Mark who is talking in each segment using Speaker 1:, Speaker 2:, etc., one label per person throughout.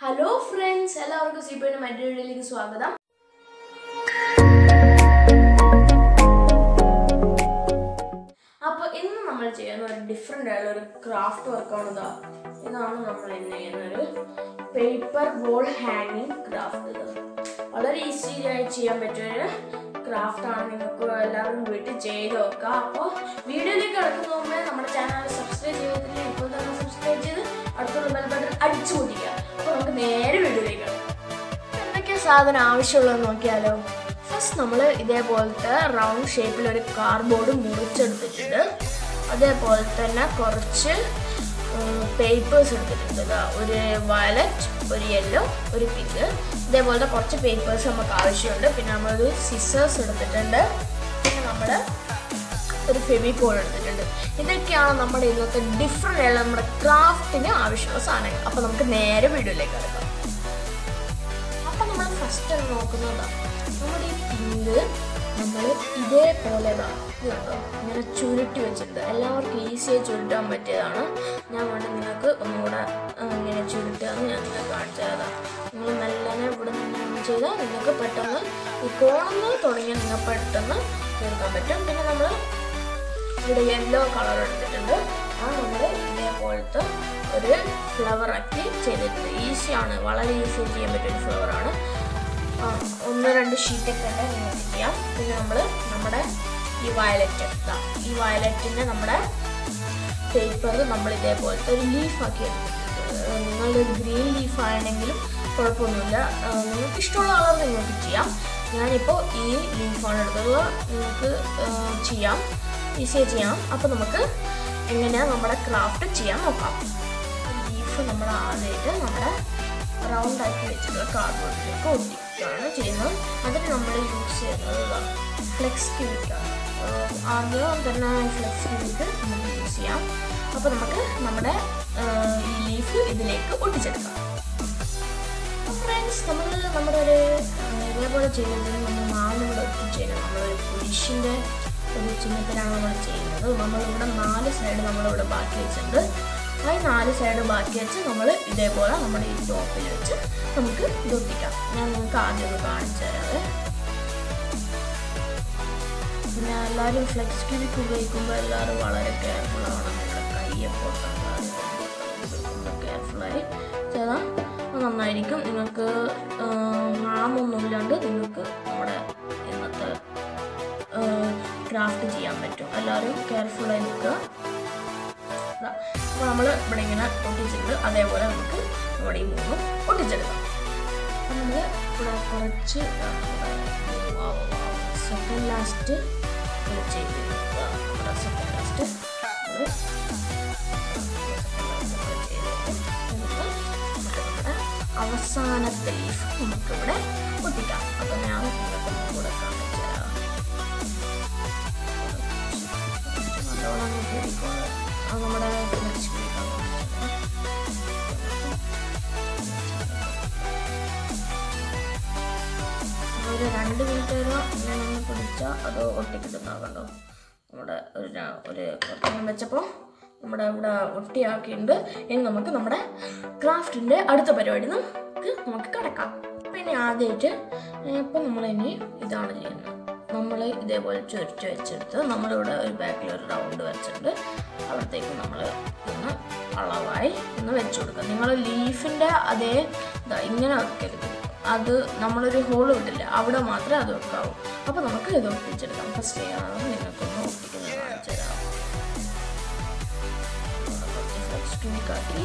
Speaker 1: Hello friends എല്ലാവർക്കും സീപ്പയുടെ മറ്റൊരു വീഡിയോയിലേക്ക് സ്വാഗതം അപ്പോൾ ഇന്ന് നമ്മൾ ചെയ്യുന്ന ഒരു ഡിഫറെൻ്റ് ആയിട്ടുള്ള ഒരു ക്രാഫ്റ്റ് വർക്കാണ് ഇതാ ഇതാണ് നമ്മൾ ഇന്ന് ചെയ്യുന്ന ഒരു പേപ്പർ ബോൾ ഹാങ്ങിങ് ക്രാഫ്റ്റ് ഇത് വളരെ ഈസി ആയി ചെയ്യാൻ പറ്റിയ ഒരു ക്രാഫ്റ്റ് ആണ് നിങ്ങൾക്ക് എല്ലാവരും വീട്ടിൽ ചെയ്ത് നോക്കാം അപ്പോൾ വീഡിയോയിലേക്ക് കിടക്കുന്ന മുമ്പേ നമ്മുടെ ചാനൽ സബ്സ്ക്രൈബ് ചെയ്തിട്ടില്ല ഇപ്പോൾ തന്നെ സബ്സ്ക്രൈബ് ചെയ്ത് അടുത്തുള്ള ബെൽ ബട്ടൺ അടിച്ചു പൊട്ടിക്കുക അപ്പോൾ നമുക്ക് നേരെ വീഡിയോയിലേക്ക് കിടക്കാം എന്തൊക്കെ സാധനം ആവശ്യമുള്ളതെന്ന് നോക്കിയാലോ ഫസ്റ്റ് നമ്മൾ ഇതേപോലത്തെ റൗണ്ട് ഷേപ്പിൽ ഒരു കാർഡ്ബോർഡ് മുറിച്ചെടുത്തിട്ടുണ്ട് അതേപോലെ തന്നെ കുറച്ച് പേപ്പേഴ്സ് എടുത്തിട്ടുണ്ട് ദാ ഒരു വയലറ്റ് ഒരു യെല്ലോ ഒരു പിങ്ക് ഇതേപോലത്തെ കുറച്ച് പേപ്പേഴ്സ് നമുക്ക് ആവശ്യമുണ്ട് പിന്നെ നമ്മളൊരു സിസേഴ്സ് എടുത്തിട്ടുണ്ട് പിന്നെ നമ്മൾ ഒരു ഫെവിക്കോൾ എടുത്തിട്ടുണ്ട് ഇതൊക്കെയാണ് നമ്മുടെ ഇന്നത്തെ ഡിഫറെൻ്റ് ആയിട്ടുള്ള നമ്മുടെ ക്രാഫ്റ്റിന് ആവശ്യമുള്ള സാധനങ്ങൾ അപ്പോൾ നമുക്ക് നേരെ വീഡിയോയിലേക്ക് എടുക്കാം അപ്പം നമ്മൾ ഫസ്റ്റ് നോക്കുന്നതാണ് നമ്മുടെ ഈ പിങ്ക് നമ്മൾ ഇതേപോലെ ദാ ഇത് കണ്ടോ ഇങ്ങനെ ചുരുട്ടി വെച്ചിട്ടുണ്ട് എല്ലാവർക്കും ഈസിയായി ചുരുട്ടാൻ പറ്റിയതാണ് ഞാൻ വേണ്ട നിങ്ങൾക്ക് ഒന്നുകൂടെ ആ, ഇങ്ങനെ ചുരുട്ടുകയെന്ന് ഞാൻ നിങ്ങൾക്ക് കാണിച്ചു തരാം നിങ്ങൾ നല്ലനെ ഇവിടെ നിന്ന് ചെയ്താൽ നിങ്ങൾക്ക് പെട്ടെന്ന് ഈ കോണെന്ന് തുടങ്ങി നിങ്ങൾക്ക് പെട്ടെന്ന് തീർക്കാൻ പറ്റും പിന്നെ നമ്മൾ ഇവിടെ യെല്ലോ കളർ എടുത്തിട്ടുണ്ട് ആ നമ്മൾ ഇതേപോലത്തെ ഒരു ഫ്ലവർ ആക്കി ചെയ്തിട്ടുണ്ട് ഈസിയാണ് വളരെ ഈസി ചെയ്യാൻ പറ്റിയ ഒരു ഫ്ലവറാണ് ഒന്ന് രണ്ട് ഷീറ്റൊക്കെ ഉണ്ട് നിങ്ങൾക്ക് ചെയ്യാം പിന്നെ നമ്മൾ നമ്മുടെ ഈ വയലറ്റ് ഈ വയലറ്റിൻ്റെ നമ്മുടെ പേപ്പർ നമ്മൾ ഇതേപോലത്തെ ഒരു ലീഫാക്കി എടുത്തിട്ടുണ്ട് നിങ്ങൾ ഗ്രീൻ ലീഫ് ആണെങ്കിലും കുഴപ്പമൊന്നുമില്ല ആ, നിങ്ങൾക്ക് ഇഷ്ടമുള്ള കളർ നിങ്ങൾക്ക് ചെയ്യാം ഞാനിപ്പോൾ ഈ ലീഫാണ് എടുത്തത് നിങ്ങൾക്ക് ആ, ചെയ്യാം ഈസിയായി ചെയ്യാം അപ്പോൾ നമുക്ക് എങ്ങനെയാണ് നമ്മുടെ ക്രാഫ്റ്റ് ചെയ്യാൻ നോക്കാം ലീഫ് നമ്മൾ ആദ്യമായിട്ട് നമ്മുടെ റൗണ്ട് ആക്കി വെച്ചിട്ടുള്ള കാർഡ്ബോർഡിലേക്ക് ഒട്ടിക്കുകയാണ് ചെയ്യുന്നത് അതിന് നമ്മൾ യൂസ് ചെയ്യുന്നത് ഫ്ലെക്സ് ക്യൂബിക്കാണ് ആദ്യം തന്നെ ഫ്ലെക്സ് ക്യൂബിക്ക് നമുക്ക് യൂസ് ചെയ്യാം അപ്പോൾ നമുക്ക് നമ്മുടെ ആ, ഈ ലീഫ് ഇതിലേക്ക് ഒട്ടിച്ചെടുക്കാം ഫ്രണ്ട്സ് നമ്മൾ നമ്മുടെ ഒരു ആ, ഇതേപോലെ ചെയ്യുന്നത് നമ്മൾ നാലിവിടെ ഒട്ടിച്ചേരും നമ്മളൊരു കുരിശിൻ്റെ ഒരു ചിഹ്നത്തിലാണ് നമ്മൾ ചെയ്യുന്നത് നമ്മളിവിടെ നാല് സൈഡ് നമ്മളിവിടെ ബാക്കി വെച്ചിട്ടുണ്ട് ആ ഈ നാല് സൈഡ് ബാക്കി വെച്ച് നമ്മൾ ഇതേപോലെ നമ്മുടെ ഈ ടോപ്പിൽ വെച്ച് നമുക്ക് ഇത് ഒട്ടിക്കാം ഞാൻ നിങ്ങൾക്ക് ആദ്യം ഒന്ന് കാണിച്ചു തരാവേ പിന്നെ എല്ലാവരും ഫ്ലെക്സ് ക്യൂബിക്ക് ഉപയോഗിക്കുമ്പോൾ എല്ലാവരും വളരെ കെയർഫുൾ ആവണം നിങ്ങളുടെ കയ്യൊക്കെ കെയർഫുള്ളായി ചെയ്താൽ നന്നായിരിക്കും നിങ്ങൾക്ക് ഹാമൊന്നും ഇല്ലാണ്ട് നിങ്ങൾക്ക് നമ്മുടെ ഇന്നത്തെ ക്രാഫ്റ്റ് ചെയ്യാൻ പറ്റും എല്ലാവരും കെയർഫുള്ളായി നിൽക്കുക അപ്പോൾ നമ്മൾ ഇവിടെ ഇങ്ങനെ ഒട്ടിച്ചിട്ടുണ്ട് അതേപോലെ നമുക്ക് നമ്മുടെ ഈ മൂന്നും ഒട്ടിച്ചെടുക്കാം അപ്പം നമ്മൾ ഇവിടെ കുറച്ച് സെക്കൻഡ് ലാസ്റ്റ് ചെയ്ത് സെക്കൻഡ് ലാസ്റ്റ് നമ്മുടെ അവസാനത്തെ ലീഫ് നമുക്കിവിടെ ഒട്ടിക്കാം അപ്പം ഞാൻ നിങ്ങൾക്ക് കൂടെ കാണിച്ചു തരാം നല്ലോണം കയറിക്കോളൂ അത് നമ്മുടെ ഫ്ലെക്സ് ഒരു രണ്ട് മിനിറ്റ് വരെ ഇങ്ങനെ ഒന്ന് പിടിച്ചാൽ അത് ഒട്ടിക്കിട്ടുന്നാകണ്ടോ നമ്മുടെ ഒരു ര- ഒരു കുറച്ച് വെച്ചപ്പോൾ നമ്മുടെ ഇവിടെ ഒട്ടിയാക്കിയിട്ടുണ്ട് ഇനി നമുക്ക് നമ്മുടെ ക്രാഫ്റ്റിൻ്റെ അടുത്ത പരിപാടി നമുക്ക് നമുക്ക് കിടക്കാം പിന്നെ ആദ്യമായിട്ട് ഇപ്പം നമ്മളിനി ഇതാണ് ചെയ്യുന്നത് നമ്മൾ ഇതേപോലെ ചുരുട്ടി വെച്ചെടുത്ത് നമ്മളിവിടെ ഒരു ബാക്കിൽ ഒരു റൗണ്ട് വെച്ചിട്ടുണ്ട് അവിടത്തേക്ക് നമ്മൾ ഒന്ന് അളവായി ഒന്ന് വെച്ച് കൊടുക്കുക നിങ്ങൾ ലീഫിൻ്റെ അതേ ഇതാ ഇങ്ങനെ വെക്കരുത് അത് നമ്മളൊരു ഹോള് വിട്ടില്ല അവിടെ മാത്രമേ അത് വെക്കാവൂ അപ്പോൾ നമുക്ക് ഇത് ഒട്ടിച്ചെടുക്കാം ഫസ്റ്റ് ചെയ്യാനാണ് നിങ്ങൾക്കൊന്ന് ഒട്ടിക്കുന്നത് കാണിച്ചു തരാം കുറച്ച് ഫ്ലെക്സ് ട്യൂബ് കാട്ടി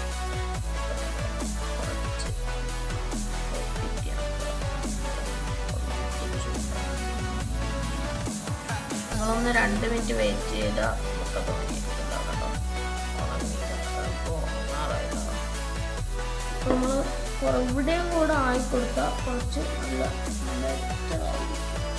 Speaker 1: കുറച്ച് ഒട്ടിക്കാം. നിങ്ങളൊന്ന് രണ്ട് മിനിറ്റ് വെയിറ്റ് ചെയ്താൽ ഒക്കെ തുടങ്ങിയിട്ടുണ്ടാവും കേട്ടോ ഇപ്പോൾ നാളായിട്ടുണ്ടാവും അപ്പോൾ നമ്മൾ ഇവിടെയും കൂടെ ആയിക്കൊടുത്താൽ കുറച്ച് നല്ല ബെറ്ററായിരിക്കും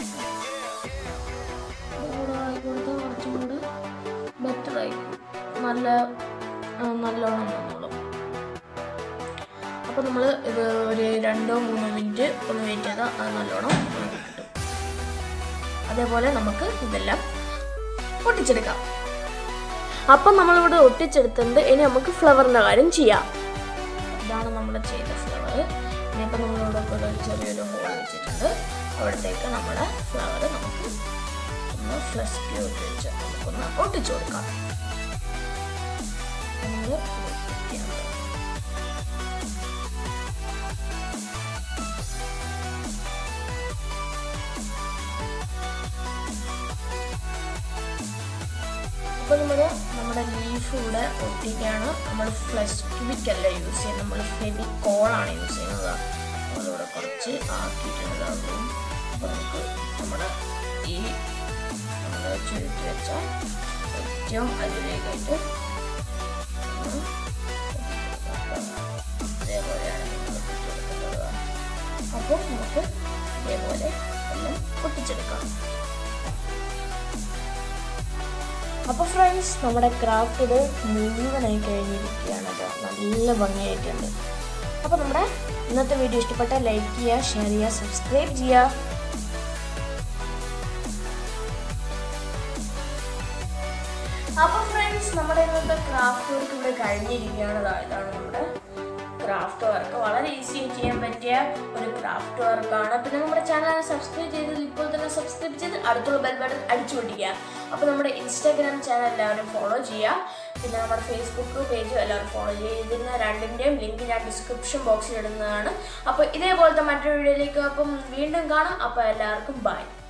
Speaker 1: കൂടെ ആയിക്കൊടുത്താൽ കുറച്ചും കൂടെ ബെറ്ററായിരിക്കും നല്ല ആ, നല്ലോണം വന്നോളും അപ്പോൾ നമ്മൾ ഇത് ഒരു രണ്ടോ മൂന്നോ മിനിറ്റ് ഒന്ന് വെയിറ്റ് ചെയ്താൽ അത് നല്ലോണം ഉണങ്ങി കിട്ടും അതേപോലെ നമുക്ക് ഇതെല്ലാം ഒട്ടിച്ചെടുക്കാം അപ്പം നമ്മളിവിടെ ഒട്ടിച്ചെടുത്തിട്ടുണ്ട് ഇനി നമുക്ക് ഫ്ലവറിൻ്റെ കാര്യം ചെയ്യാം ഇതാണ് നമ്മൾ ചെയ്ത ഫ്ലവർ ഇനിയിപ്പോൾ നമ്മളിവിടെ ഒരു ചെറിയൊരു ഹോൾ വെച്ചിട്ടുണ്ട് അവിടത്തേക്ക് നമ്മുടെ ഫ്ലവർ നമുക്ക് ഒന്ന് ഫ്ലഷ് ക്യൂട്ട് വെച്ച് നമുക്കൊന്ന് ഒട്ടിച്ചു കൊടുക്കാം നമ്മൾ ഒട്ടിക്കാൻ തുടങ്ങാം. അപ്പോൾ നമ്മൾ നമ്മുടെ ലീഫ് ഇവിടെ ഒട്ടിക്കുകയാണ് നമ്മൾ ഫ്ലഷ് ക്യൂബിക്കല്ല യൂസ് ചെയ്യുന്നത് നമ്മൾ ഫെവി കോളാണ് യൂസ് ചെയ്യുന്നത് അതിലൂടെ കുറച്ച് ആക്കിയിട്ടുണ്ട് അതും അപ്പോൾ നമുക്ക് നമ്മുടെ ഈ നമ്മൾ ചുരുട്ടി വെച്ച ഏറ്റവും അതിലേക്കായിട്ട് ഒന്ന് ഇതേപോലെയാണ് നമ്മൾ ഒട്ടിച്ചെടുക്കുന്നത് അപ്പോൾ നമുക്ക് ഇതേപോലെ എല്ലാം ഒട്ടിച്ചെടുക്കാം അപ്പോൾ ഫ്രണ്ട്സ് നമ്മുടെ ക്രാഫ്റ്റ് ഇത് മുഴുവനായി കഴിഞ്ഞിരിക്കുകയാണ് കേട്ടോ നല്ല ഭംഗിയായിട്ടുണ്ട് അപ്പോൾ നമ്മുടെ ഇന്നത്തെ വീഡിയോ ഇഷ്ടപ്പെട്ടാൽ ലൈക്ക് ചെയ്യുക ഷെയർ ചെയ്യുക സബ്സ്ക്രൈബ് ചെയ്യുക അപ്പോൾ ഫ്രണ്ട്സ് നമ്മുടെ ഇന്നത്തെ ക്രാഫ്റ്റ് വർക്ക് ഇവിടെ കഴിഞ്ഞിരിക്കുകയാണ് ദാ ഇതാണ് നമ്മുടെ ക്രാഫ്റ്റ് വർക്ക് വളരെ ഈസി ചെയ്യാൻ പറ്റിയ ഒരു ക്രാഫ്റ്റ് വർക്കാണ് പിന്നെ നമ്മുടെ ചാനൽ സബ്സ്ക്രൈബ് ചെയ്തത് ഇപ്പോൾ തന്നെ സബ്സ്ക്രൈബ് ചെയ്ത് അടുത്തുള്ള ബെൽ ബട്ടൺ അടിച്ചു പൊട്ടിക്കുക അപ്പോൾ നമ്മുടെ ഇൻസ്റ്റാഗ്രാം ചാനൽ എല്ലാവരും ഫോളോ ചെയ്യുക പിന്നെ നമ്മുടെ ഫേസ്ബുക്ക് പേജും എല്ലാവരും ഫോളോ ചെയ്യുക ഇതിന് രണ്ടിൻ്റെയും ലിങ്ക് ഞാൻ ഡിസ്ക്രിപ്ഷൻ ബോക്സിൽ ഇടുന്നതാണ് അപ്പോൾ ഇതേപോലത്തെ മറ്റൊരു വീഡിയോയിലേക്ക് അപ്പം വീണ്ടും കാണാം അപ്പോൾ എല്ലാവർക്കും ബൈ